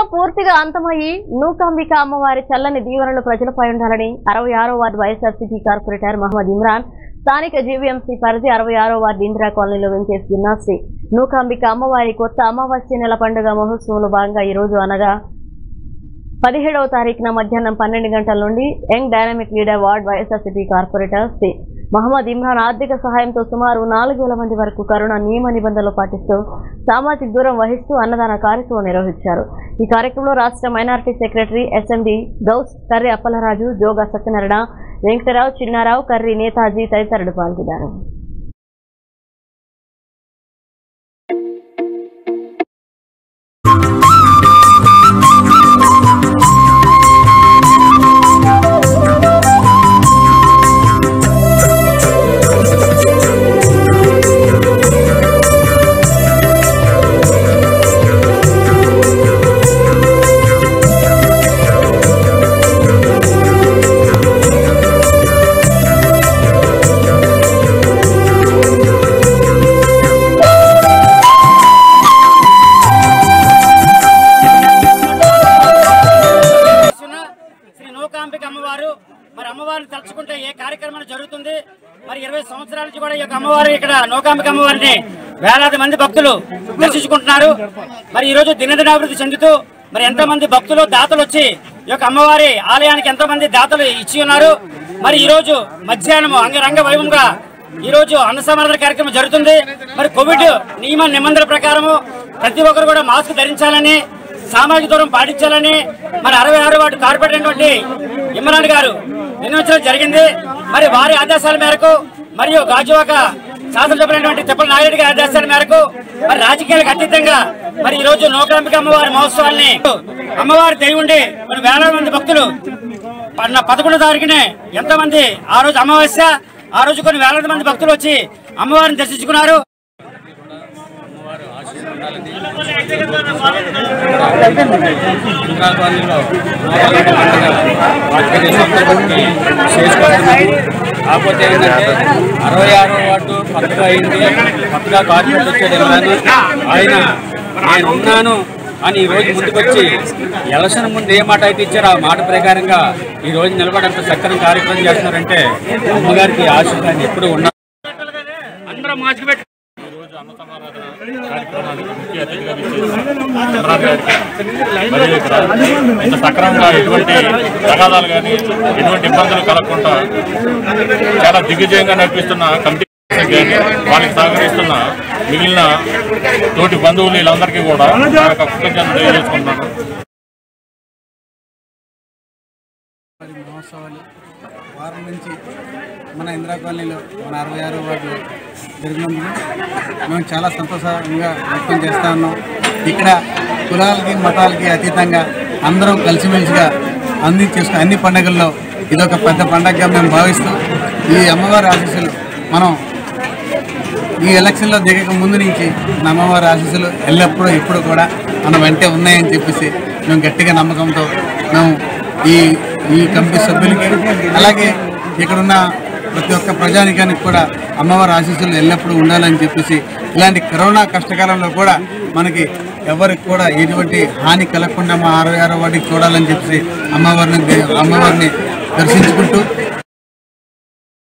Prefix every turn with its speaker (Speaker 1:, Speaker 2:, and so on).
Speaker 1: పూర్తిగా అంతమయ్యి నూకాంబిక అమ్మవారి చల్లని దీవెనలు ప్రజలపై ఉండాలని అరవై ఆరో వార్డు వైఎస్ఆర్సీపీ కార్పొరేటర్ మహమ్మద్ ఇమ్రాన్ స్థానిక జీవీఎంసీ పరిధి అరవై ఆరో వార్డు ఇందిరా కాలనీలో వెంచేస్తున్న శ్రీ నూకాంబిక అమ్మవారి కొత్త అమావాస్య నెల పండుగ మహోత్సవంలో భాగంగా ఈ రోజు అనగా పదిహేడవ తారీఖున మధ్యాహ్నం పన్నెండు గంటల నుండి young dynamic leader ward YSRCP corporator Shri Mohammed Imran ఆర్థిక సహాయంతో సుమారు నాలుగు వేల మంది వరకు కరోనా నియమ నిబంధనలు పాటిస్తూ సామాజిక దూరం వహిస్తూ అన్నదాన కార్యక్రమం నిర్వహించారు ఈ కార్యక్రమంలో రాష్ట్ర minority secretary SMD Ghouse Karri Appalaraju Joga Satyanarayana Venkatarao Chinnarao Karri Netaji తదితరులు పాల్గొన్నారు
Speaker 2: చేస్తున్న శ్రీ నూకాంబిక అమ్మవారు మరి అమ్మవారిని తలుచుకుంటే ఏ కార్యక్రమం జరుగుతుంది మరి ఇరవై సంవత్సరాల నుంచి కూడా ఈ యొక్క అమ్మవారు ఇక్కడ నూకాంబిక అమ్మవారిని వేలాది మంది భక్తులు దర్శించుకుంటున్నారు మరి ఈ రోజు దినదినాభివృద్ధి చెందుతూ మరి ఎంతో మంది భక్తులు దాతలు వచ్చి ఈ యొక్క అమ్మవారి ఆలయానికి ఎంతో మంది దాతలు ఇచ్చి ఉన్నారు మరి ఈ రోజు మధ్యాహ్నం అంగరంగ వైభవంగా ఈ రోజు అన్న సమాధాన కార్యక్రమం జరుగుతుంది మరి కోవిడ్ నియమ నిబంధనల ప్రకారము ప్రతి ఒక్కరు కూడా మాస్క్ ధరించాలని సామాజిక దూరం పాటించాలని మరి అరవై ఆరు వాటి కార్పొరేట్ అయినటువంటి ఇమ్రాన్ గారు నిర్ణయించడం జరిగింది మరి వారి ఆదేశాల మేరకు మరియు గాజువాక శాసనసభ్యులైనటువంటి తిప్పల నాయుడు గారి ఆదేశాల మేరకు మరి రాజకీయాలకు అతీతంగా మరి ఈ రోజు నూకాంబిక అమ్మవారి మహోత్సవాన్ని అమ్మవారి దయ ఉండి మరి వేలాది మంది భక్తులు పన్న పదకొండో తారీఖునే ఎంతో మంది ఆ రోజు అమావాస్య ఆ రోజు కొన్ని వేలాది మంది భక్తులు వచ్చి అమ్మవారిని దర్శించుకున్నారు
Speaker 3: కాలనీలో వాటికి సందర్భానికి చేసుకుంటున్నాము కాకపోతే ఏంటంటే అరవై ఆరో వార్డు కొత్తగా అయింది కొత్తగా కార్పొరేట్ వచ్చేది వెళ్ళాను ఆయన నేను ఉన్నాను అని ఈ రోజు ముందుకొచ్చి ఎలక్షన్ ముందు ఏ మాట అయితే ఇచ్చారో ఆ మాట ప్రకారంగా ఈ రోజు నిలబడంత చక్కని కార్యక్రమం చేస్తున్నారంటే అమ్మగారికి ఆశీర్వాదం ఎప్పుడు ఉన్నా అందరూ మాస్క్ పెట్టి
Speaker 4: ఈరోజు అన్న సమారాధన కార్యక్రమానికి ముఖ్య అతిథిగా విచ్చేసిన చంద్రబాబు గారికి మరియు ఇక్కడ ఇంత సక్రమంగా ఎటువంటి తగాదాలు కానీ ఎటువంటి ఇబ్బందులు కలగకుండా చాలా దిగ్విజయంగా నడిపిస్తున్న కమిటీ కానీ వాళ్ళకి సహకరిస్తున్న మిగిలిన తోటి బంధువులు వీళ్ళందరికీ కూడా నా యొక్క కృతజ్ఞతలు తెలియజేసుకుంటున్నాను
Speaker 5: మరి మహోత్సవాలు వారం నుంచి మన ఇందిరా కాలనీలో మన అరవై ఆరో వార్డులో జరిగినందుకు మేము చాలా సంతోషంగా వ్యక్తం చేస్తా ఉన్నాం ఇక్కడ కులాలకి మతాలకి అతీతంగా అందరం కలిసిమెలిసిగా అందించేసుకుని అన్ని పండుగల్లో ఇదొక పెద్ద పండగగా మేము భావిస్తూ ఈ అమ్మవారి ఆశీస్సులు మనం ఈ ఎలక్షన్లో దిగక ముందు నుంచి మన అమ్మవారి ఆశీస్సులు ఎల్లప్పుడూ ఎప్పుడు కూడా మన వెంటే ఉన్నాయని చెప్పేసి మేము గట్టిగా నమ్మకంతో మేము ఈ ఈ కమిటీ సభ్యులకి అలాగే ఇక్కడున్న ప్రతి ఒక్క ప్రజానికానికి కూడా అమ్మవారి ఆశీస్సులు ఎల్లప్పుడూ ఉండాలని చెప్పేసి ఇలాంటి కరోనా కష్టకాలంలో కూడా మనకి ఎవరికి కూడా ఎటువంటి హాని కలగకుండా మా అరవై ఆరో వాటికి చూడాలని చెప్పేసి అమ్మవారిని అమ్మవారిని దర్శించుకుంటూ